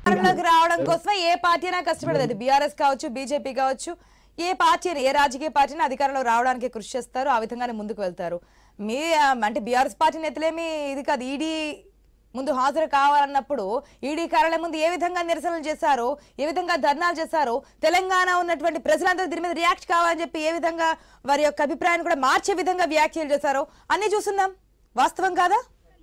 అధికారంలోకి రావడం కోసమే ఏ పార్టీ అయినా కష్టపడదు అది బీఆర్ఎస్ కావచ్చు బీజేపీ కావచ్చు ఏ పార్టీ అయినా, ఏ రాజకీయ పార్టీని అధికారంలో రావడానికి కృషి చేస్తారు ఆ విధంగానే ముందుకు వెళ్తారు మీ ఆ, అంటే బీఆర్ఎస్ పార్టీ నేతలేమి ఇది కాదు ఈడీ ముందు హాజరు కావాలన్నప్పుడు ఈడీ కార్యాలయం ముందు ఏ విధంగా నిరసనలు చేశారో ఏ విధంగా ధర్నాలు చేశారో తెలంగాణ ఉన్నటువంటి ప్రజలందరూ దీని మీద రియాక్ట్ కావాలని చెప్పి ఏ విధంగా వారి యొక్క అభిప్రాయాన్ని కూడా మార్చే విధంగా వ్యాఖ్యలు చేశారో అన్ని చూస్తున్నాం వాస్తవం కాదా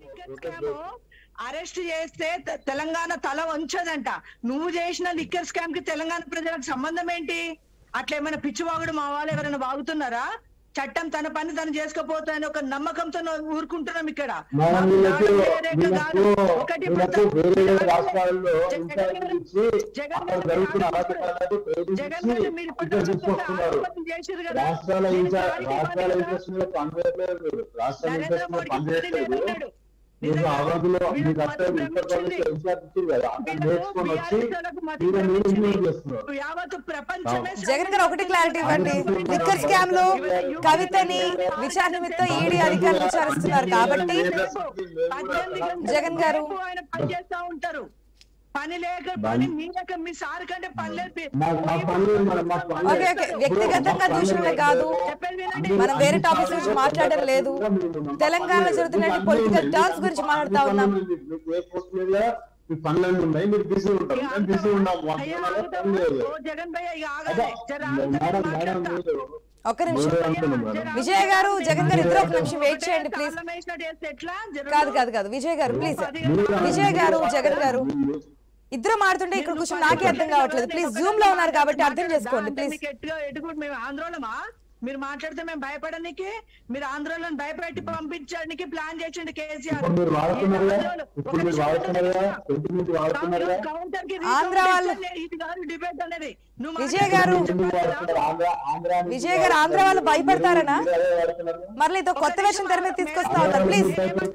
అరెస్ట్ చేస్తే తె- తెలంగాణ తల వంచదంట నువ్వు చేసిన లిక్కర్ స్కామ్ కి తెలంగాణ ప్రజలకు సంబంధం ఏంటి అట్లా ఏమైనా పిచ్చివాగుడు మా వాళ్ళు ఎవరైనా వాగుతున్నారా చట్టం తన పని తను చేసుకోపోతాయని ఒక నమ్మకంతో ఊరుకుంటున్నాం ఇక్కడ మనం వీళ్ళకు వేరే కాదు. వీళ్ళకు ఒకటి వీళ్ళకు వేరే వేరే రాష్ట్రాల్లో జగన్ ఇన్ఛార్జీలు ఇచ్చి జగన్ అక్కడ గారు జరుగుతున్న ఆరోపణలు- అరాచకాలకు ప్రేరేపించి జగన్ గారు మీరు ఇక్కడ ఇప్పుడు తీసుకొస్తున్నారు ఆరోపణలు చేశారు కదా. రాష్ట్రాల మీరు ఇన్ఛార్జ్ దానికి రాష్ట్రాల ఇవ్వాలి ఇంట్రెస్ట్ మీద పనిచేయట్లేదు రాష్ట్రాల నరేంద్ర ఇంట్రెస్ట్ మీద మోడీ పనిచేయట్లేదు ఇప్పుడు ఏమన్నాడు? మీరు నిజంగా అవార్డులో వీళ్ళకు మీకు అక్కడ మద్దతు ఉత్తరప్రదేశ్ వచ్చింది. ఇన్ఛార్జ్ ఇచ్చారు కదా అక్కడ వీళ్ళకు నేర్చుకొని వచ్చి బీఆర్ఎస్ మద్దతు మీరు మీరు వచ్చింది. ఇంప్లిమెంట్ చేస్తున్నారు యావత్ ప్రపంచమే జగన్ గారు ఒకటి క్లారిటీ ఇవ్వండి లిక్కర్ స్కామ్ లో కవితని విచారణ నిమిత్తం ఈడీ అధికారులు విచారిస్తున్నారు కాబట్టి పద్దెనిమిది గంటల జగన్ గారు. సేపు ఆయన పని చేస్తా ఉంటారు పని లేక పని మీ లేక మీ సార్ కంటే పని లేదు మాకు మా పనులు మన మా పనులు ఓకే ఓకే వ్యక్తిగతంగా దూషణలే కాదు చెప్పేది వినండి. మనం వేరే టాపిక్స్ గురించి మాట్లాడడం లేదు తెలంగాణలో జరుగుతున్న పొలిటికల్ టర్మ్స్ గురించి మాట్లాడుతా ఉన్నాం మీకు ఏ పోస్ట్ మీద మీ పనులన్నీ ఉన్నాయి మీరు బిజీ ఉంటారు మేము బిజీ ఉన్నాం మా అయ్యా, పనులలో ఆగుతావా? పని లేదు ఓ జగన్ భయ్య ఇక అదే ఆగాలి జర మేడం ఆగుతావా? మేడం మాట్లాడతా. మీరు ఒక్క నిమిషం మీరే అంటున్నారు మేడం విజయ్ గారు జగన్ గారు ఇద్దరు ఒక నిమిషం వెయిట్ చేయండి ప్లీజ్ తాళం వేసినట్టు వేస్తే ఎట్లా? జర కాదు కాదు కాదు విజయ్ గారు ప్లీజ్ మీరు- విజయ్ గారు జగన్ గారు ఇద్దరు మాడుతుంటే ఇక్కడ కూర్చొని నాకే అర్థం కావట్లేదు ప్లీజ్ జూమ్ లో ఉన్నారు కాబట్టి అర్థం చేసుకోండి అంటే ప్లీజ్ మీకు ఎట్టుగా ఎటుకు మేము ఆంధ్రోళమా మీరు మాట్లాడితే మేము భయపడడానికి మీరు ఆంధ్రోళన భయపెట్టి పంపించడానికి ప్లాన్ చేసిండు కేసీఆర్ ఇప్పుడు మీరు వాడుతున్నారుగా ఇప్పుడు మీరు వాడుతున్నారుగా సెంటిమెంట్ వాడుతున్నారుగా కౌంటర్ కి ఆంధ్ర వాళ్ళు- ఇది కాదు డిబేట్ అనేది నువ్వు విజయ్ గారు ఎందుకు వాడుతున్నారు ఆంధ్ర ఆంధ్ర నుంచి విజయ్ గారు ఆంధ్ర వాళ్ళు భయపడతారనా మీరు అదే వాడుతున్నారు మరలా ఇదో కొత్త వెర్షన్ తెర మీద తీసుకొస్తా ఉన్నారు ప్లీజ్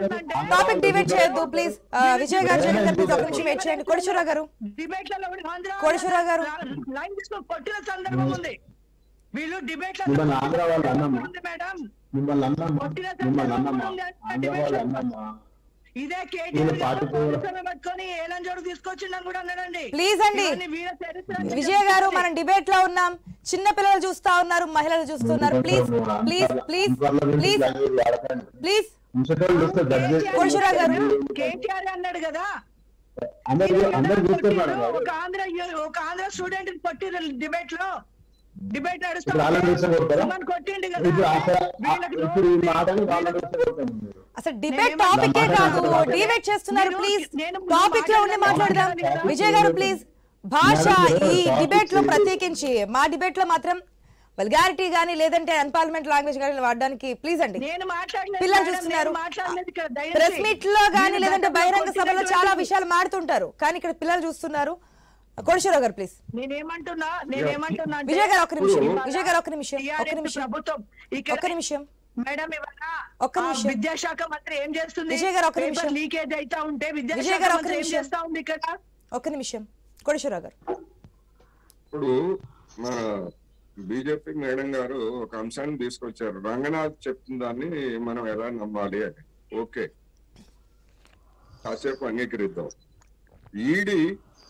టాపిక్ డిబేట్ చేయొద్దు ప్లీజ్ విజయ్ గారు జగన్ గారు ప్లీజ్ ఒక నిమిషం వెయిట్ చేయండి కొడిచూరా గారు డిబేట్లలో కూడా ఆంధ్ర కోటేశ్వరరావు గారు. లైన్ తీసుకొని కొట్టిన సందర్భం ఉంది వీళ్ళు డిబేట్ మిమ్మల్ని ఆంధ్ర వాళ్ళు అన్నమ్మా మేడం మిమ్మల్ని అన్నమ్మా కొట్టిన మిమ్మల్ని సందర్భం అన్నమ్మా ఉంది. ఆంధ్ర వాళ్ళు అన్నమ్మా ఇదే వీళ్ళు కేటీఆర్ పార్టీ గారు కూడా- పోలీసులను పట్టుకొని ఏలం జోడు తీసుకొచ్చిందని కూడా అన్నాడండి ప్లీజ్ అండి ఇవన్నీ వీళ్ళ చరిత్ర విజయ్ గారు మనం డిబేట్ లో ఉన్నాం చిన్న పిల్లలు చూస్తా ఉన్నారు మహిళలు చూస్తున్నారు please please please please please municipal చూస్తే జడ్జి కోటేశ్వరరావు గారు. కేటీఆర్ అన్నాడు కదా అందరు అందరు చూస్తారు మేడం గారు. ఒక ఆంధ్ర ఒక ఆంధ్ర స్టూడెంట్ కొట్టిరు డిబేట్ లో డిబేట్ నడుస్తా ఇప్పుడు వాళ్ళని చూస్తే మనం కొట్టిండు ఇప్పుడు కదా అసలు వీళ్ళకి ఇప్పుడు ఈ మాటలు వాళ్ళని చూస్తే కొడతాను మీరు అసలు డిబేట్ టాపికే కాదు డిబేట్ చేస్తున్నారు ప్లీజ్ టాపిక్ లో ఉండి మాట్లాడదాం విజయ్ గారు ప్లీజ్ భాష ఈ డిబేట్ లో ప్రత్యేకించి మా డిబేట్ లో మాత్రం వల్గారిటీ గానీ లేదంటే అన్పార్లమెంట్ లాంగ్వేజ్ కానీ వాడడానికి ప్లీజ్ అండి నేను మాట్లాడలేదు పిల్లలు మేడం, చూస్తున్నారు నేను మాట్లాడలేదు ఇక్కడ దయచేసి. ప్రెస్ మీట్ లో గానీ మీరు లేదంటే గతంలో బహిరంగ సభలో చాలా కొట్టినటువంటి- విషయాలు మాడుతుంటారు కానీ ఇక్కడ పిల్లలు చూస్తున్నారు కోటేశ్వరరావు గారు ప్లీజ్ నేనేమంటున్నా నేనేమంటున్నా అంటే విజయ్ గారు ఒక నిమిషం ఇవాళ విజయ్ గారు ఒక నిమిషం ఒక TRS నిమిషం ప్రభుత్వం ఇక్కడ ఒక నిమిషం మేడం ఇవాళ ఒక్క ఆ నిమిషం. విద్యాశాఖ మంత్రి ఏం చేస్తుంది విజయ్ గారు ఒక్క పేపర్ నిమిషం. లీకేజ్ అయితా ఉంటే విజయ్ విద్యాశాఖ గారు ఒక్క మంత్రి ఏం నిమిషం. చేస్తా ఉంది ఇక్కడ ఒక నిమిషం కోటేశ్వరరావు గారు ఇప్పుడు మన బీజేపీ మేడం గారు ఒక అంశాన్ని తీసుకొచ్చారు రంగనాథ్ చెప్తున్న దాన్ని మనం ఎలా నమ్మాలి అని ఓకే కాసేపు అంగీకరిద్దాం ఈడీ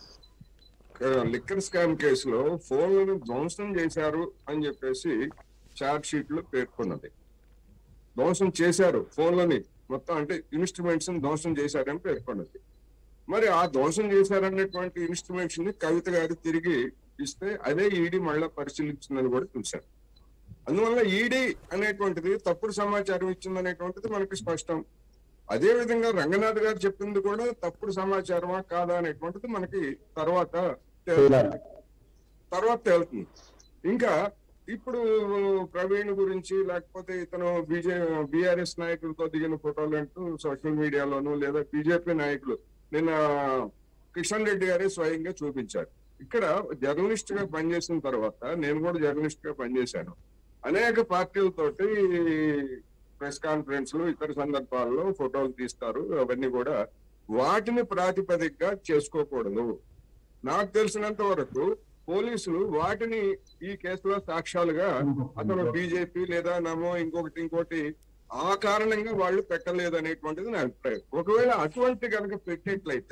లిక్కర్ స్కామ్ కేసులో ఫోన్లను ధ్వంసం చేశారు అని చెప్పేసి చార్జ్ షీట్ లో పేర్కొన్నది ధ్వంసం చేశారు ఫోన్లని మొత్తం అంటే ఇన్స్ట్రుమెంట్స్ ధ్వంసం చేశారని పేర్కొన్నది మరి ఆ దోషం చేశారనేటువంటి ఇన్స్ట్రుమెంట్స్ ని కవిత గారు తిరిగి ఇస్తే అదే ఈడీ మళ్ళా పరిశీలించిందని కూడా చూశారు అందువల్ల ఈడీ అనేటువంటిది తప్పుడు సమాచారం ఇచ్చిందనేటువంటిది మనకి స్పష్టం అదే విధంగా రంగనాథ్ గారు చెప్పింది కూడా తప్పుడు సమాచారమా కాదా అనేటువంటిది మనకి తర్వాత తేలుతుంది. తర్వాత తేలుతుంది ఇంకా ఇప్పుడు ప్రవీణ్ గురించి లేకపోతే ఇతను బీజే బీఆర్ఎస్ నాయకులతో దిగిన ఫోటోలు అంటూ సోషల్ మీడియాలోను లేదా బీజేపీ నాయకులు నిన్న కిషన్ రెడ్డి గారే స్వయంగా చూపించారు ఇక్కడ జర్నలిస్ట్ గా పనిచేసిన తర్వాత నేను కూడా జర్నలిస్ట్ గా పనిచేశాను అనేక పార్టీలతోటి ప్రెస్ కాన్ఫరెన్స్లు ఇతర సందర్భాల్లో ఫోటోలు తీస్తారు అవన్నీ కూడా వాటిని ప్రాతిపదికగా చేసుకోకూడదు నాకు తెలిసినంత వరకు పోలీసులు వాటిని ఈ కేసులో సాక్ష్యాలుగా అతను బీజేపీ లేదా నమో ఇంకొకటి ఇంకోటి ఆ కారణంగా వాళ్ళు పెట్టలేదు అనేటువంటిది నా అభిప్రాయం ఒకవేళ అటువంటి కనుక పెట్టినట్లయితే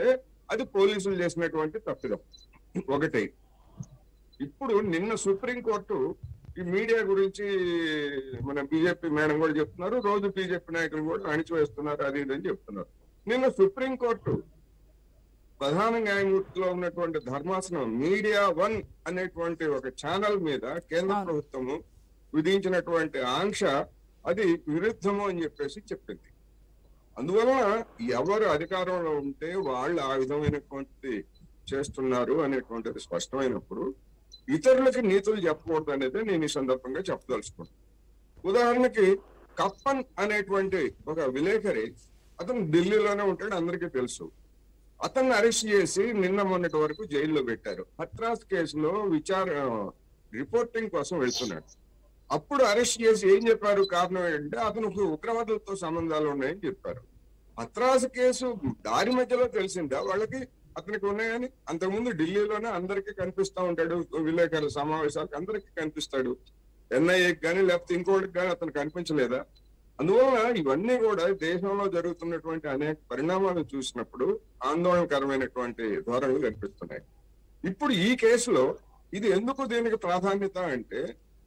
అది పోలీసులు చేసినటువంటి తప్పిదం ఒకటి ఇప్పుడు నిన్న సుప్రీంకోర్టు ఈ మీడియా గురించి మన బీజేపీ మేడం కూడా చెప్తున్నారు రోజు బీజేపీ నాయకులు కూడా అణిచివేస్తున్నారు అది ఇది అని చెప్తున్నారు నిన్న సుప్రీంకోర్టు ప్రధాన న్యాయమూర్తిలో ఉన్నటువంటి ధర్మాసనం మీడియా వన్ అనేటువంటి ఒక ఛానల్ మీద కేంద్ర అవును. ప్రభుత్వము విధించినటువంటి ఆంక్ష అది విరుద్ధము అని చెప్పేసి చెప్పింది అందువలన ఎవరు అధికారంలో ఉంటే వాళ్ళు ఆ విధమైనటువంటి చేస్తున్నారు అనేటువంటిది స్పష్టమైనప్పుడు ఇతరులకి నీతులు చెప్పకూడదు అనేది నేను ఈ సందర్భంగా చెప్పదలుచుకున్నాను ఉదాహరణకి కప్పన్ అనేటువంటి ఒక విలేకరి అతను ఢిల్లీలోనే ఉంటాడు అందరికీ తెలుసు అతన్ని అరెస్ట్ చేసి నిన్న మొన్నటి వరకు జైల్లో పెట్టారు హత్రాస్ కేసులో విచార రిపోర్టింగ్ కోసం వెళ్తున్నాడు అప్పుడు అరెస్ట్ చేసి ఏం చెప్పారు కారణం ఏంటంటే అతనికి ఉగ్రవాదులతో సంబంధాలు ఉన్నాయని చెప్పారు హత్రాస్ కేసు దారి మధ్యలో తెలిసిందా వాళ్ళకి అతనికి ఉన్నాయని అంతకుముందు ఢిల్లీలోనే అందరికీ కనిపిస్తా ఉంటాడు విలేకరుల సమావేశాలకు అందరికీ కనిపిస్తాడు ఎన్ఐఏకి కానీ లేకపోతే ఇంకోటికి కానీ అతను కనిపించలేదా అందువలన ఇవన్నీ కూడా దేశంలో జరుగుతున్నటువంటి అనేక పరిణామాలు చూసినప్పుడు ఆందోళనకరమైనటువంటి ధోరణులు కనిపిస్తున్నాయి ఇప్పుడు ఈ కేసులో ఇది ఎందుకు దీనికి ప్రాధాన్యత అంటే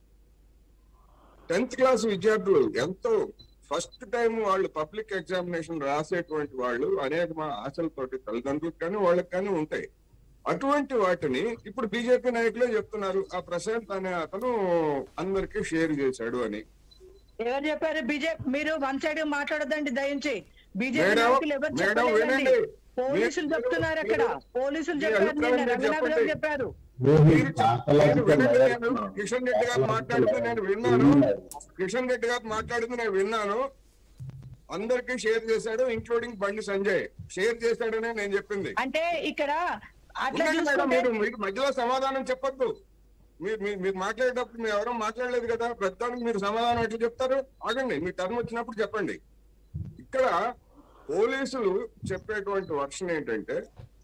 టెన్త్ క్లాస్ విద్యార్థులు ఎంతో ఫస్ట్ టైం వాళ్ళు పబ్లిక్ ఎగ్జామినేషన్ రాసేటువంటి వాళ్ళు అనేక మా ఆశలతోటి తల్లిదండ్రులకు కానీ వాళ్ళకి కానీ ఉంటాయి అటువంటి వాటిని ఇప్పుడు బీజేపీ నాయకులే చెప్తున్నారు ఆ ప్రశాంత్ అనే అతను అందరికీ షేర్ చేశాడు అని ఎవరు చెప్పారు బీజేపీ మీరు వన్ సైడ్ మాట్లాడదండి దయించి బీజేపీ మేడం, నాయకులు ఎవరు మేడం, చెప్పలేదండి వినండి. పోలీసులు మీరు- చెప్తున్నారు అక్కడ మీరు- పోలీసులు మీ చెప్పారు అభిప్రాయం నిన్న మీరు రఘునాథ్ గారు చెప్పండి. చెప్పారు మీరు చెప్- నేను వినండి, నేను కిషన్ రెడ్డి గారు మాట్లాడితే నేను విన్నాను కిషన్ రెడ్డి గారు మాట్లాడింది నేను విన్నాను అందరికీ షేర్ చేశాడు ఇంక్లూడింగ్ బండి సంజయ్ షేర్ చేశాడనే నేను చెప్పింది అంటే ఇక్కడ అట్లా ఉండండి మేడం, చూసుకుంటే మీరు మీకు మధ్యలో సమాధానం చెప్పొద్దు మీరు మీరు- మీరు మాట్లాడేటప్పుడు మీరు ఎవరో మాట్లాడలేదు కదా ప్రతిదానికి మీరు సమాధానం ఎట్లా చెప్తారు ఆగండి మీ టర్మ్ వచ్చినప్పుడు చెప్పండి ఇక్కడ పోలీసులు చెప్పేటువంటి వర్షన్ ఏంటంటే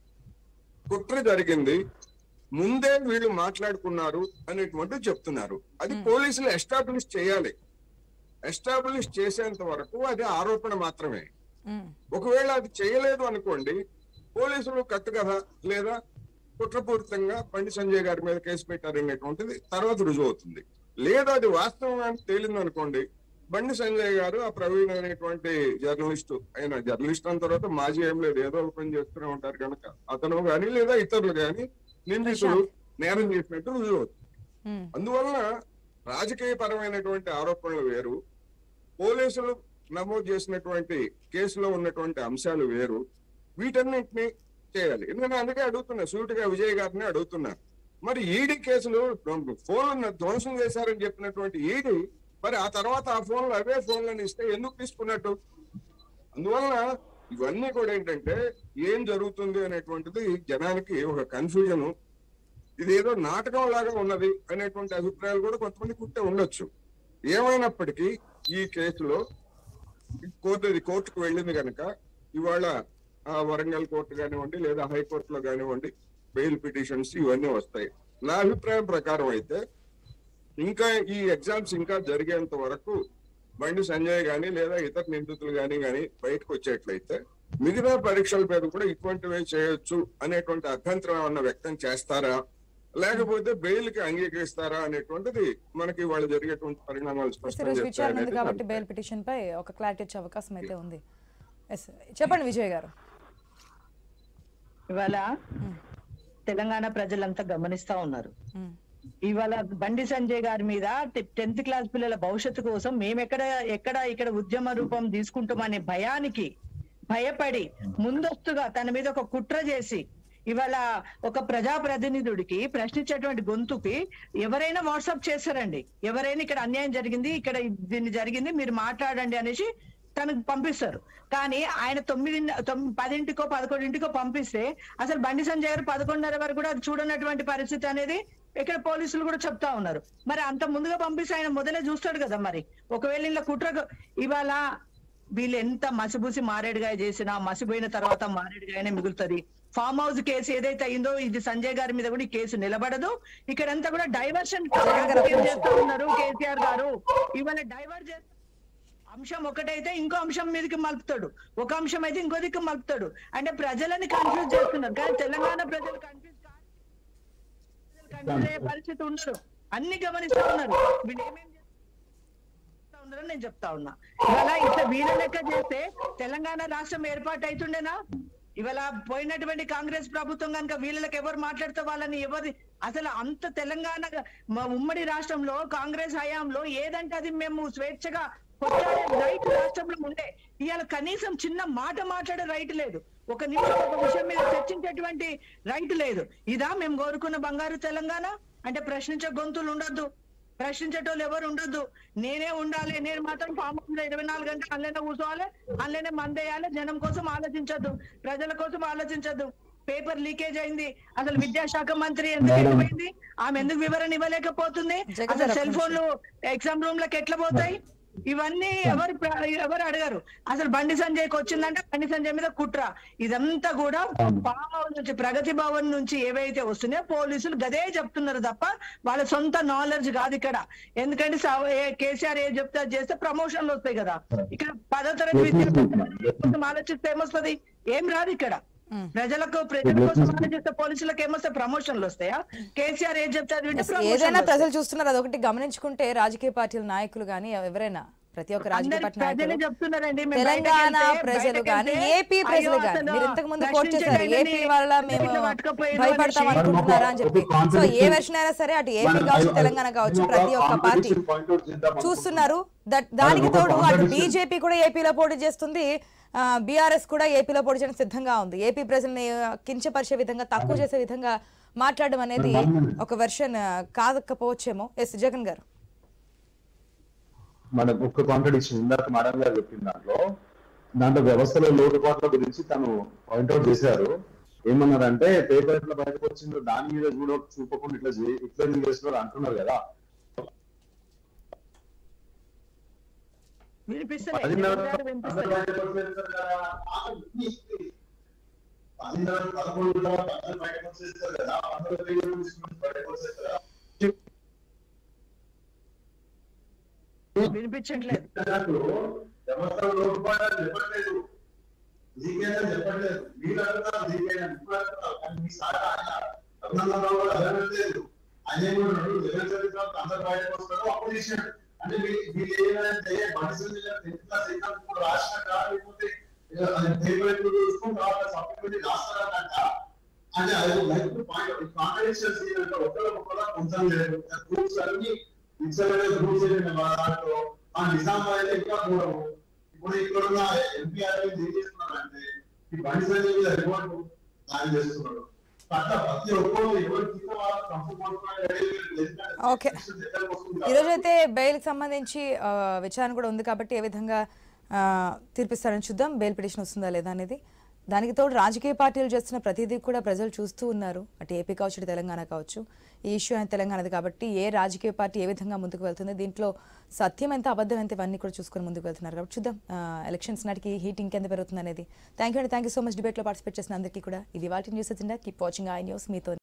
కుట్ర జరిగింది ముందే వీళ్ళు మాట్లాడుకున్నారు అనేటువంటిది చెప్తున్నారు అది పోలీసులు ఎస్టాబ్లిష్ చేయాలి ఎస్టాబ్లిష్ చేసేంత వరకు అది ఆరోపణ మాత్రమే ఉమ్, ఒకవేళ అది చేయలేదు అనుకోండి పోలీసులు కట్టుకథ లేదా కుట్రపూరితంగా బండి సంజయ్ గారి మీద కేసు పెట్టారనేటువంటిది తర్వాత రుజువు అవుతుంది లేదా అది వాస్తవంగా తేలింది అనుకోండి బండి సంజయ్ గారు ఆ ప్రవీణ్ అనేటువంటి జర్నలిస్ట్ ఆయన జర్నలిస్ట్ అన్న తర్వాత మాజీ ఏం లేదు ఏదో ఒక పని చేస్తూనే ఉంటారు కనుక అతను గాని లేదా ఇతరులు గాని నిందితులు నేరం చేసినట్టు రుజువు అవుతుంది ఉమ్, అందువలన రాజకీయ పరమైనటువంటి ఆరోపణలు వేరు పోలీసులు నమోదు చేసినటువంటి కేసులో ఉన్నటువంటి అంశాలు వేరు వీటన్నింటినీ చేయాలి ఎందుకంటే అందుకే అడుగుతున్నా సూటిగా విజయ్ గారిని అడుగుతున్నా మరి ఈడీ కేసులు ఫోన్ ధ్వంసం చేశారని చెప్పినటువంటి ఈడీ మరి ఆ తర్వాత ఆ ఫోన్లు అవే ఫోన్లను ఇస్తే ఎందుకు తీసుకున్నట్టు అందువలన ఇవన్నీ కూడా ఏంటంటే ఏం జరుగుతుంది అనేటువంటిది జనానికి ఒక కన్ఫ్యూజన్ ఇది ఏదో నాటకం లాగా ఉన్నది అనేటువంటి అభిప్రాయాలు కూడా కొంతమంది కుట్టే ఉండొచ్చు ఏమైనప్పటికీ ఈ కేసులో కోర్టు ఇది కోర్టుకు వెళ్ళింది కనుక ఇవాళ ఆ వరంగల్ కోర్టు కానివ్వండి లేదా హైకోర్టులో కానివ్వండి బెయిల్ పిటిషన్స్ ఇవన్నీ వస్తాయి నా అభిప్రాయం ప్రకారం అయితే ఇంకా ఈ ఎగ్జామ్స్ ఇంకా జరిగేంత వరకు బండి సంజయ్ గాని లేదా ఇతర నిందితులు గాని గాని బయటకు వచ్చేట్లయితే మిగతా పరీక్షల మీద కూడా ఇటువంటివే చేయొచ్చు అనేటువంటి అభ్యంతరం ఏమన్నా వ్యక్తం చేస్తారా లేకపోతే బెయిల్ కి అంగీకరిస్తారా అనేటువంటిది మనకి వాళ్ళు జరిగేటువంటి పరిణామాలు ఈ స్పష్టం రోజు విచారణ ఉంది చేస్తాయనేది కాబట్టి నా బెయిల్ పిటిషన్ పై ఒక క్లారిటీ వచ్చే అవకాశం అయితే ఉంది ఎస్ చెప్పండి విజయ్ గారు ఇవాళ తెలంగాణ ప్రజలంతా గమనిస్తా ఉన్నారు ఉమ్, ఇవాళ బండి సంజయ్ గారి మీద టెన్త్ క్లాస్ పిల్లల భవిష్యత్తు కోసం మేము ఎక్కడ ఎక్కడ ఇక్కడ ఉద్యమ రూపం తీసుకుంటామనే భయానికి భయపడి ముందస్తుగా తన మీద ఒక కుట్ర చేసి ఇవాళ ఒక ప్రజాప్రతినిధుడికి ప్రశ్నించేటువంటి గొంతుకి ఎవరైనా వాట్సాప్ చేస్తారండి ఎవరైనా ఇక్కడ అన్యాయం జరిగింది ఇక్కడ దీన్ని జరిగింది మీరు మాట్లాడండి అనేసి తనకు పంపిస్తారు కానీ ఆయన తొమ్మిది తొమ్మిది పదింటికో పదకొండింటికో పంపిస్తే అసలు బండి సంజయ్ గారు పదకొండున్నర వరకు కూడా అది చూడనటువంటి పరిస్థితి అనేది ఇక్కడ పోలీసులు కూడా చెప్తా ఉన్నారు మరి అంత ముందుగా పంపిస్తే ఆయన మొదలే చూస్తాడు కదా మరి ఒకవేళ ఇలా కుట్ర ఇవాళ వీళ్ళు ఎంత మసిబూసి మారేడుగా చేసినా మసిపోయిన తర్వాత మారేడుగానే మిగులుతుంది ఫామ్ హౌస్ కేసు ఏదైతే అయిందో ఇది సంజయ్ గారి మీద కూడా ఈ కేసు నిలబడదు ఇక్కడంతా కూడా డైవర్షన్ చేస్తా ఉన్నారు కేసీఆర్ గారు ఇవాళ డైవర్ట్ చేస్తా అంశం ఒకటైతే ఇంకో అంశం మీదకి మలుపుతాడు ఒక అంశం అయితే ఇంకో దిక్కు మలుపుతాడు అంటే ప్రజలని కన్ఫ్యూజ్ చేస్తున్నారు కానీ తెలంగాణ ప్రజలు కన్ఫ్యూజ్ కన్ఫ్యూజ్ అయ్యే పరిస్థితి ఉండరు అన్ని గమనిస్తూ ఉన్నారు వీళ్ళు ఏమేం చేస్తా ఉన్నారని నేను చెప్తా ఉన్నా ఇవాళ ఇట్లా వీళ్ళ లెక్క చేస్తే తెలంగాణ రాష్ట్రం ఏర్పాటు అవుతుండేనా ఇవాళ పోయినటువంటి కాంగ్రెస్ ప్రభుత్వం కనుక వీళ్ళకి ఎవరు మాట్లాడితే వాళ్ళని ఎవరి అసలు అంత తెలంగాణ మా ఉమ్మడి రాష్ట్రంలో కాంగ్రెస్ హయాంలో ఏదంటే అది మేము స్వేచ్ఛగా కొట్లాడే రైట్ రాష్ట్రంలో ఉండే ఇవాళ కనీసం చిన్న మాట మాట్లాడే రైట్ లేదు ఒక నిమిషం ఒక విషయం మీద చర్చించేటువంటి రైట్ లేదు ఇదా మేము కోరుకున్న బంగారు తెలంగాణ అంటే ప్రశ్నించే గొంతులు ఉండొద్దు ప్రశ్నించేటోళ్ళు ఎవరు ఉండొద్దు నేనే ఉండాలి నేను మాత్రం ఫామ్ హౌస్ లో ఇరవై నాలుగు గంటలు అందులోనే కూర్చోవాలి అందులోనే మందేయాలి జనం కోసం ఆలోచించొద్దు ప్రజల కోసం ఆలోచించొద్దు పేపర్ లీకేజ్ అయింది అసలు విద్యాశాఖ మంత్రి ఎందుకు వెళ్ళిపోయింది ఆమె ఎందుకు వివరణ ఇవ్వలేకపోతుంది జగన్ అసలు గారు సెల్ ఫోన్లు ఎగ్జామ్ రూమ్ లకు ఎట్లా పోతాయి ఇవన్నీ ఎవరు ప్ర- ఎవరు అడగరు అసలు బండి సంజయ్కి వచ్చిందంటే బండి సంజయ్ మీద కుట్ర ఇదంతా కూడా ఫామ్ హౌస్ నుంచి ప్రగతి భవన్ నుంచి ఏవైతే వస్తున్నాయో పోలీసులు గదే చెప్తున్నారు తప్ప వాళ్ళ సొంత నాలెడ్జ్ కాదు ఇక్కడ ఎందుకంటే సవ- ఏ- కేసీఆర్ ఏం చెప్తే అది చేస్తే ప్రమోషన్లు వస్తాయి కదా ఇక్కడ పదో తరగతి విద్యార్థుల కోసం ఆలోచిస్తే ఏమొస్తుంది ఏం రాదు ఇక్కడ ప్రజలకు ప్రజల కోసం ఆలోచిస్తే పోలీసులకు ఏమొస్తాయి ప్రమోషన్లు వస్తాయా కేసీఆర్ ఏం చెప్తే అది వింటే Yes, promotionలు ఏదైనా వస్తాయి. ప్రజలు చూస్తున్నారు అదొకటి గమనించుకుంటే రాజకీయ పార్టీల నాయకులు కానీ ఎవరైనా ప్రతి ఒక్క రాజకీయ అందరు పార్టీ ప్రజలే నాయకులు చెప్తున్నారండి మేము తెలంగాణ బయటకు వెళ్తే- ప్రజలు బయటకు కానీ వెళ్తే, ఏపీ అయ్యో ప్రజలు కానీ అసలు మీరు ఇంతకు ముందు కోట్ చేశారు ప్రశ్నించలేదని ఏపీ వల్ల మేము ఇట్లా పట్టుకుపోయారు భయపడతాం అనేసి. అనుకుంటున్నారా అని చెప్పి ఒక confidence- సో ఏ వెర్షన్ అయినా సరే అటు ఏపీ కావచ్చు తెలంగాణ కావచ్చు ప్రతి ఒక్క పార్టీ చూస్తున్నారు దట్ దానికి ఒక తోడు అటు contradiction. బీజేపీ కూడా ఏపీలో పోటీ చేస్తుంది బీఆర్ఎస్ కూడా ఏపీలో పోటీ చేయడానికి సిద్ధంగా ఉంది ఏపీ ప్రజల్ని ఆ, కించపరిచే విధంగా తక్కువ చేసే విధంగా మాట్లాడడం అనేది ఒక వెర్షన్ కాదకపోవచ్చేమో ఎస్ జగన్ గారు మన ఒక్క కాంట్రడిక్షన్ ఇందాక మేడం గారు చెప్పిన దాంట్లో దాంట్లో వ్యవస్థలో లోటుపాట్ల గురించి తను పాయింట్అవుట్ చేశారు ఏమన్నారంటే పేపర్ ఎట్లా బయటకు వచ్చిందో దాని మీద చూడ చూపకుండా ఇట్లా చే- ఇట్లా ఎందుకు చేస్తున్నారు అంటున్నారు కదా వినిపిస్తలే పదిన్నర ఎవరు వినిపిస్తలే బయటకు వచ్చేస్తారు కదా. పదిన్నర పదకొండు తర్వాత అందరూ బయటకు వచ్చేస్తారు కదా అందరూ బయటకు వచ్చేస్తారు కదా. వినిపించట్లేదు చెప్పినట్టు వ్యవస్థలో లోటుపాట్లు చెప్పట్లేదు లీకేజ్ చెప్పట్లేదు మీరు అంటున్నారు లీకేజ్ అని ఇప్పుడు అంటున్నారు కానీ మీ సార్ ఆయన రఘునందనరావు గారు అడగట్లేదు ఆయన ఏమన్నాడు జగన్ చరిత్ర అందరు బయటకు వస్తారు అప్పుడు చేశాడు అంటే వీ- వీళ్ళు ఏమంటే మనుషులు టెన్త్ క్లాస్ ఎగ్జామ్ ఇప్పుడు రాసినట్ట లేకపోతే పేపర్ చూసుకుని తర్వాత సప్లిమెంట్ రాస్తారంట అంటే అది లైక్ పాయింట్ కాంట్రడిక్షన్స్ ఏంటంటే ఒకళ్ళ ఒకళ్ళ కొంచెం లేదు గ్రూప్స్ అన్ని ఇన్సైడ్ గ్రూప్స్ దాంట్లో ఆ నిజామాబాద్ అయితే ఇంకా దూరము ఇప్పుడు ఇక్కడ ఉన్న ఎంపీ అరవింద్ ఏం చేస్తున్నారంటే ఈ బండి సంజయ్ మీద రిపోర్ట్ ప్లాన్ చేస్తున్నాడు అట్లా ప్రతి ఒక్కరు ఎవరు కింద వాళ్ళు తప్పు Okay. ఈరోజు అయితే బెయిల్కి సంబంధించి ఆ, విచారణ కూడా ఉంది కాబట్టి ఏ విధంగా ఆ, తీర్పిస్తారని చూద్దాం బెయిల్ పిటిషన్ వస్తుందా లేదా అనేది దానికి తోడు రాజకీయ పార్టీలు చేస్తున్న ప్రతిదీ కూడా ప్రజలు చూస్తూ ఉన్నారు అటు ఏపీ కావచ్చు ఇటు తెలంగాణ కావచ్చు ఈ ఇష్యూ అనేది తెలంగాణది కాబట్టి ఏ రాజకీయ పార్టీ ఏ విధంగా ముందుకు వెళ్తుంది దీంట్లో సత్యం ఎంత అబద్ధం ఎంత ఇవన్నీ కూడా చూసుకొని ముందుకు వెళ్తున్నారు కాబట్టి చూద్దాం ఎలక్షన్స్ నాటికి హీట్ ఇంకెంత పెరుగుతుంది అనేది థ్యాంక్ యూ అండి థ్యాంక్ యూ సో మచ్ డిబేట్లో పార్టిసిపేట్ చేసిన అందరికీ కూడా ఇది వాటి news agenda keep watching I news మీతో